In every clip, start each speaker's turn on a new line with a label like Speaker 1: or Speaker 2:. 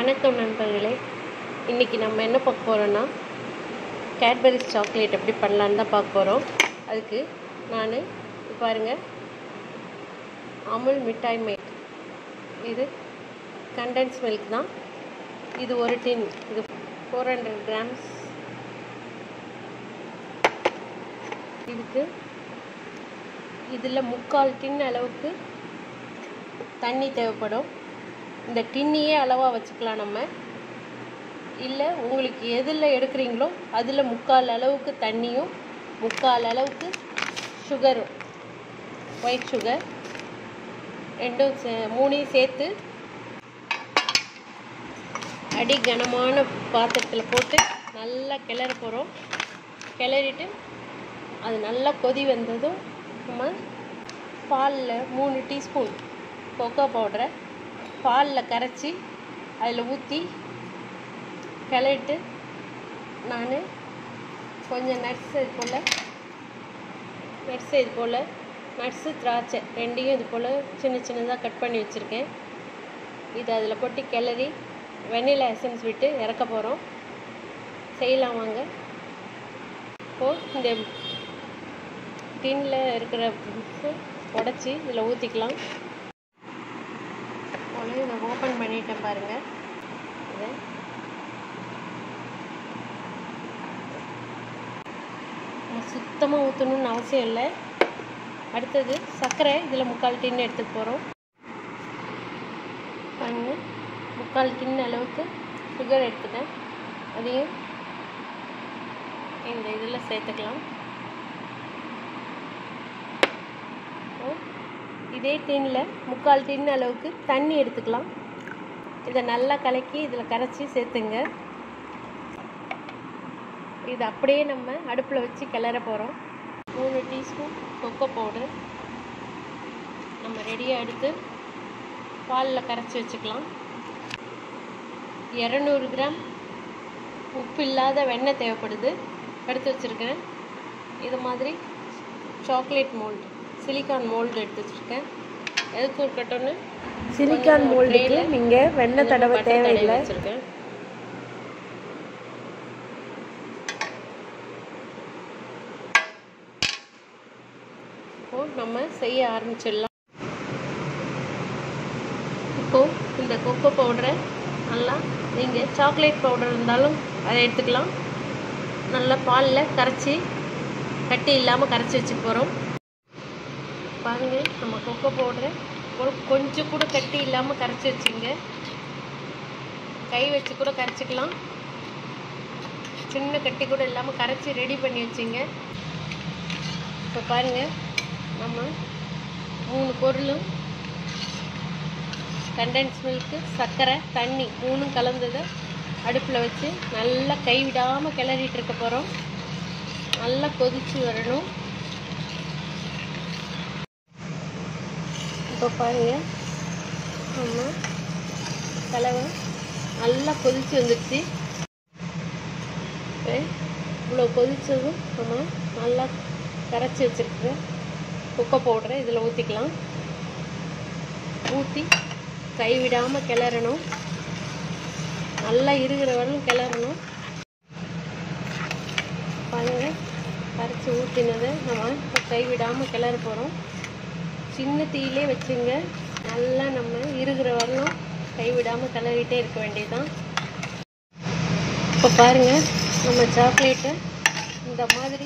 Speaker 1: வணக்கம் நண்பர்களே இன்றைக்கி நம்ம என்ன பார்க்க போகிறோன்னா கேட்பரிஸ் சாக்லேட் எப்படி பண்ணலான்னு தான் பார்க்க போகிறோம் அதுக்கு நான் பாருங்கள் அமுல் மிட்டாய் மேட் இது கண்டென்ஸ் மில்க் தான் இது ஒரு டின் இது ஃபோர் ஹண்ட்ரட் கிராம்ஸ் இதுக்கு இதில் முக்கால் டின் அளவுக்கு தண்ணி தேவைப்படும் இந்த டின்னியே அளவாக வச்சுக்கலாம் நம்ம இல்லை உங்களுக்கு எதில் எடுக்கிறீங்களோ அதில் முக்கால் அளவுக்கு தண்ணியும் முக்கால் அளவுக்கு சுகரும் ஒயிட் சுகர் ரெண்டும் சே மூணையும் சேர்த்து அடி கனமான பாத்திரத்தில் போட்டு நல்லா கிளற போகிறோம் கிளறிட்டு அது நல்லா கொதி வந்ததும் நம்ம பாலில் மூணு டீஸ்பூன் கொக்கோ பவுடரை பாலில் கரைச்சி அதில் ஊற்றி கிளறிட்டு நான் கொஞ்சம் நட்ஸ் இது போல் நட்ஸ் இது போல் நட்ஸு திராட்சை ரெண்டையும் இது போல் சின்ன சின்னதாக கட் பண்ணி வச்சுருக்கேன் இது அதில் கொட்டி கிளறி வெண்ணிலா எசன்ஸ் விட்டு இறக்க போகிறோம் செய்யலாம் வாங்க இப்போது இந்த டின்னில் இருக்கிற உடச்சி இதில் ஊற்றிக்கலாம் உடனே இதை ஓப்பன் பண்ணிட்டேன் பாருங்கள் இதை சுத்தமாக ஊற்றணும்னு அவசியம் இல்லை அடுத்தது சர்க்கரை இதில் முக்கால் டின் எடுத்துக்க போகிறோம் பாருங்க முக்கால் டின் அளவுக்கு சுகர் எடுத்துட்டேன் அதையும் இந்த இதில் சேர்த்துக்கலாம் இதே டின்னில் முக்கால் டின் அளவுக்கு தண்ணி எடுத்துக்கலாம் இதை நல்லா கலக்கி இதில் கரைச்சி சேர்த்துங்க இது அப்படியே நம்ம அடுப்பில் வச்சு கிளற போகிறோம் மூணு டீஸ்பூன் கொக்கோ பவுடர் நம்ம ரெடியாக எடுத்து பாலில் கரைச்சி வச்சுக்கலாம் இரநூறு கிராம் உப்பு இல்லாத வெண்ணெய் தேவைப்படுது எடுத்து வச்சுருக்கேன் இது மாதிரி சாக்லேட் மோல்டு சிலிக்கான் மோல்டு எடுத்து வச்சுருக்கேன் எதுக்கு இருக்கட்டும்னு
Speaker 2: சிலிக்கான் மோல்டுக்கு நீங்கள் வெண்ணெய் தடவை தேவையில்லை
Speaker 1: வச்சுருக்கேன் இப்போ நம்ம செய்ய ஆரம்பிச்சிடலாம் இப்போ இந்த கொக்கோ பவுடரை நல்லா நீங்கள் சாக்லேட் பவுடர் இருந்தாலும் அதை எடுத்துக்கலாம் நல்லா பாலில் கரைச்சி கட்டி இல்லாமல் கரைச்சி வச்சுக்க போகிறோம் பாருங்கள் நம்ம கொக்கோ பவுடரை ஒரு கொஞ்சம் கூட கட்டி இல்லாமல் கரைச்சி வச்சுங்க கை வச்சு கூட கரைச்சிக்கலாம் சின்ன கட்டி கூட இல்லாமல் கரைச்சி ரெடி பண்ணி வச்சுங்க இப்போ பாருங்கள் நம்ம மூணு பொருளும் கண்டென்ஸ் மில்க்கு சர்க்கரை தண்ணி மூணும் கலந்ததை அடுப்பில் வச்சு நல்லா கைவிடாமல் கிளறிட்டு இருக்க போகிறோம் நல்லா கொதிச்சு வரணும் இப்போ பாருங்க நம்ம கலவை நல்லா கொதிச்சு வந்துடுச்சு இப்போ இவ்வளோ கொதிச்சதும் நம்ம நல்லா கரைச்சி வச்சுருக்குற குக்கை பவுடரை இதில் ஊற்றிக்கலாம் ஊற்றி கைவிடாமல் கிளறணும் நல்லா இருக்கிற வரலும் கிளறணும் பாருங்க கரைச்சி ஊற்றினதை நம்ம இப்போ கைவிடாமல் கிளற போகிறோம் சின்ன தீயிலே வச்சுங்க நல்லா நம்ம இருக்கிற வரலும் கைவிடாமல் கிளறிட்டே இருக்க வேண்டியதுதான் இப்போ பாருங்கள் நம்ம சாக்லேட்டை இந்த மாதிரி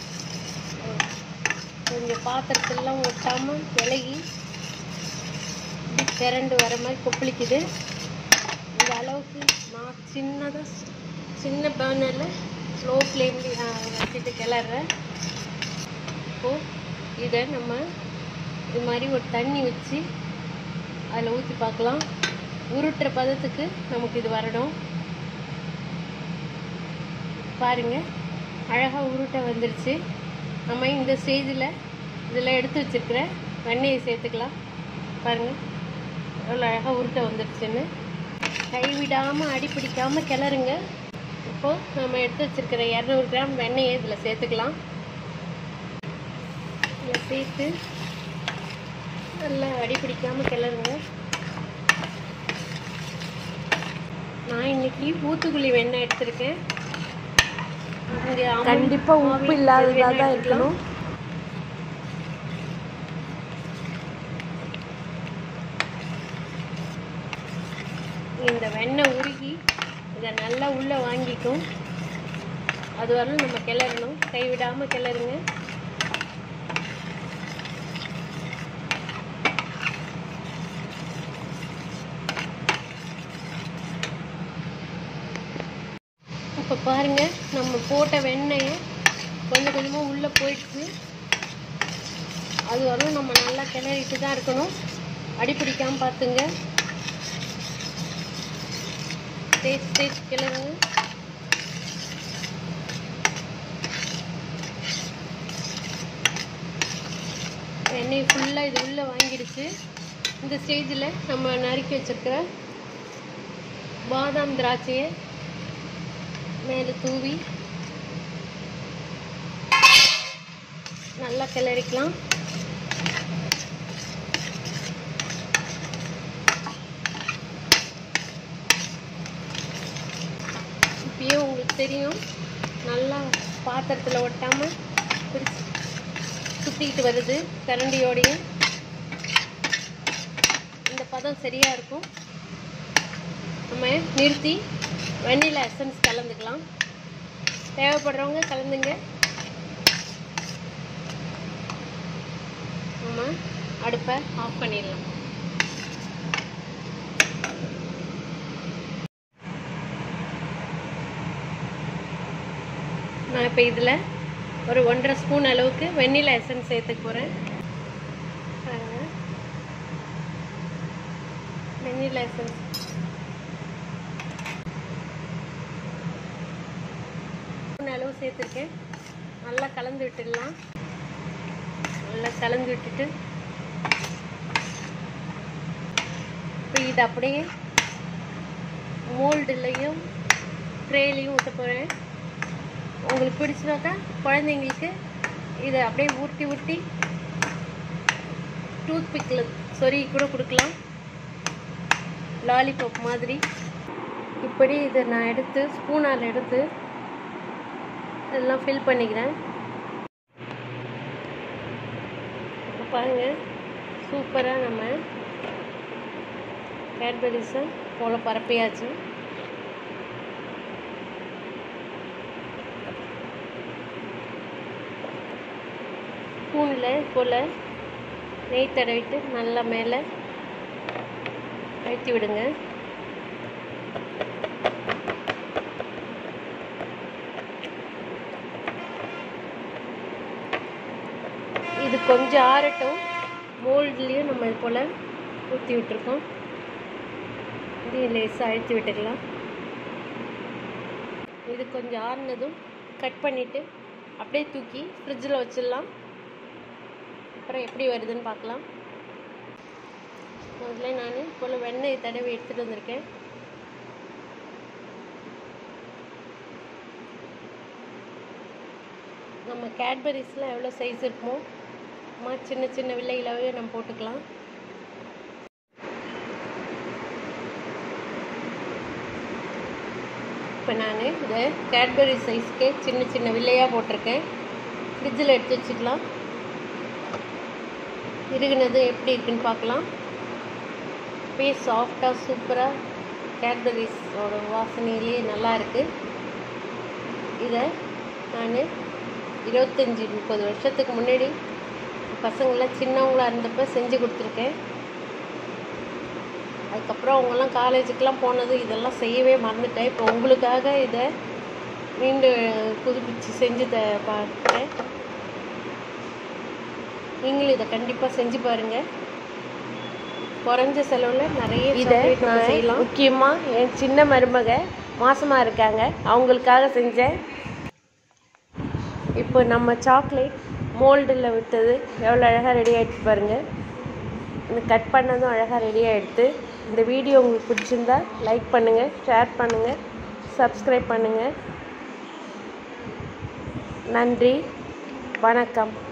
Speaker 1: கொஞ்சம் பாத்திரத்தெல்லாம் ஒட்டாமல் விலகி இப்படி திரண்டு வர மாதிரி கொப்பளிக்குது இந்த அளவுக்கு நான் சின்னதாக சின்ன பேனரில் ஸ்லோ ஃப்ளேம்லேயே வச்சுட்டு கிளறேன் இப்போது இதை நம்ம இது மாதிரி ஒரு தண்ணி வச்சு அதில் ஊற்றி பார்க்கலாம் உருட்டுற பதத்துக்கு நமக்கு இது வரணும் பாருங்கள் அழகாக உருட்டை வந்துருச்சு நம்ம இந்த ஸ்டேஜில் இதில் எடுத்து வச்சுருக்கிற வெண்ணெயை சேர்த்துக்கலாம் பாருங்கள் எவ்வளோ அழகாக உருட்டை வந்துருச்சுன்னு கைவிடாமல் அடி பிடிக்காமல் கிளறுங்க இப்போது நம்ம எடுத்து வச்சுருக்கிற இரநூறு கிராம் வெண்ணெயை இதில் சேர்த்துக்கலாம் இதில் சேர்த்து நல்லா அடி பிடிக்காமல் கிளறுங்க நான் இன்னைக்கு ஊத்துக்குழி வெண்ணெய் எடுத்திருக்கேன் இங்க அமுல்
Speaker 2: கண்டிப்பா உப்பு
Speaker 1: ஆவின்
Speaker 2: இல்லாததா
Speaker 1: வெண்ணெய்
Speaker 2: தான்
Speaker 1: எடுத்துக்கலாம்.
Speaker 2: இருக்கணும்
Speaker 1: இந்த வெண்ணெய் உருகி இதை நல்லா உள்ளே வாங்கிக்கும் அது வரலும் நம்ம கிளறணும் கைவிடாமல் கிளறுங்க இப்போ பாருங்க நம்ம போட்ட வெண்ணெயை கொஞ்சம் கொஞ்சமாக உள்ளே போயிடுச்சு அது வரலும் நம்ம நல்லா கிளறிட்டு தான் இருக்கணும் அடி பிடிக்காம பார்த்துங்க தேய்ச்சி தேய்ச்சி கிளறுங்க எண்ணெய் ஃபுல்லாக இது உள்ளே வாங்கிடுச்சு இந்த ஸ்டேஜில் நம்ம நறுக்கி வச்சிருக்கிற பாதாம் திராட்சையை மேலே தூவி நல்லா கிளறிக்கலாம் இப்பயே உங்களுக்கு தெரியும் நல்லா பாத்திரத்தில் ஒட்டாமல் பிடிச்சி சுற்றிக்கிட்டு வருது கரண்டியோடையும் இந்த பதம் சரியாக இருக்கும் நம்ம நிறுத்தி வெண்ணிலா எசன்ஸ் கலந்துக்கலாம் தேவைப்படுறவங்க கலந்துங்க நம்ம அடுப்பை ஆஃப் பண்ணிடலாம் நான் இப்போ இதில் ஒரு ஒன்றரை ஸ்பூன் அளவுக்கு வெண்ணிலா எசன்ஸ் சேர்த்துக்க போகிறேன் வெண்ணிலா எசன்ஸ் ஸ்பூன் அளவு சேர்த்துருக்கேன் நல்லா கலந்து விட்டுடலாம் நல்லா கலந்து விட்டுட்டு இப்போ இது அப்படியே மோல்டுலையும் ட்ரேலையும் ஊற்ற போகிறேன் உங்களுக்கு பிடிச்சினாக்கா குழந்தைங்களுக்கு இதை அப்படியே உருட்டி உருட்டி டூத் பிக்கில் சொருகி கூட கொடுக்கலாம் லாலிபாப் மாதிரி இப்படி இதை நான் எடுத்து ஸ்பூனால் எடுத்து எல்லாம் ஃபில் பண்ணிக்கிறேன் இப்போ பாருங்கள் சூப்பராக நம்ம கேட்பரிஸை போல் பரப்பியாச்சு ஸ்பூனில் போல் நெய் தடவிட்டு நல்லா மேலே அழுத்தி விடுங்க இது கொஞ்சம் ஆறட்டும் மோல்ட்லேயும் நம்ம இது போல் ஊற்றி விட்டுருக்கோம் இதையும் லேசாக அழுத்தி விட்டுக்கலாம் இது கொஞ்சம் ஆறுனதும் கட் பண்ணிவிட்டு அப்படியே தூக்கி ஃப்ரிட்ஜில் வச்சிடலாம் அப்புறம் எப்படி வருதுன்னு பார்க்கலாம் முதல்ல நான் போல் வெண்ணெய் தடவி எடுத்துகிட்டு வந்திருக்கேன் நம்ம கேட்பரிஸில் எவ்வளோ சைஸ் இருக்குமோ அம்மா சின்ன சின்ன வில்லையிலவே நம்ம போட்டுக்கலாம் இப்போ நான் இதை கேட்பரி சைஸ்க்கு சின்ன சின்ன வில்லையாக போட்டிருக்கேன் ஃப்ரிட்ஜில் எடுத்து வச்சுக்கலாம் இருகுனது எப்படி இருக்குன்னு பார்க்கலாம் அப்படியே சாஃப்டாக சூப்பராக கேட்பரிஸோட வாசனையிலேயே நல்லா இருக்குது இதை நான் இருபத்தஞ்சி முப்பது வருஷத்துக்கு முன்னாடி பசங்களாம் சின்னவங்களா இருந்தப்போ செஞ்சு கொடுத்துருக்கேன் அதுக்கப்புறம் அவங்கெல்லாம் காலேஜுக்கெலாம் போனது இதெல்லாம் செய்யவே மறந்துட்டேன் இப்போ உங்களுக்காக இதை மீண்டும் புதுப்பிச்சு செஞ்சு த பார்க்குறேன் நீங்களும் இதை கண்டிப்பாக செஞ்சு பாருங்கள் குறைஞ்ச செலவில் நிறைய
Speaker 2: இதை
Speaker 1: chocolate நம்ம
Speaker 2: நான்
Speaker 1: செய்யலாம்
Speaker 2: முக்கியமாக என் சின்ன மருமக மாசமாக இருக்காங்க அவங்களுக்காக செஞ்சேன் இப்போ நம்ம சாக்லேட் மோல்டில் விட்டது எவ்வளோ அழகாக ரெடி ஆகிடுச்சு பாருங்கள் இந்த கட் பண்ணதும் அழகாக ரெடி ஆகிடுது இந்த வீடியோ உங்களுக்கு பிடிச்சிருந்தா லைக் பண்ணுங்கள் ஷேர் பண்ணுங்கள் சப்ஸ்கிரைப் பண்ணுங்கள் நன்றி வணக்கம்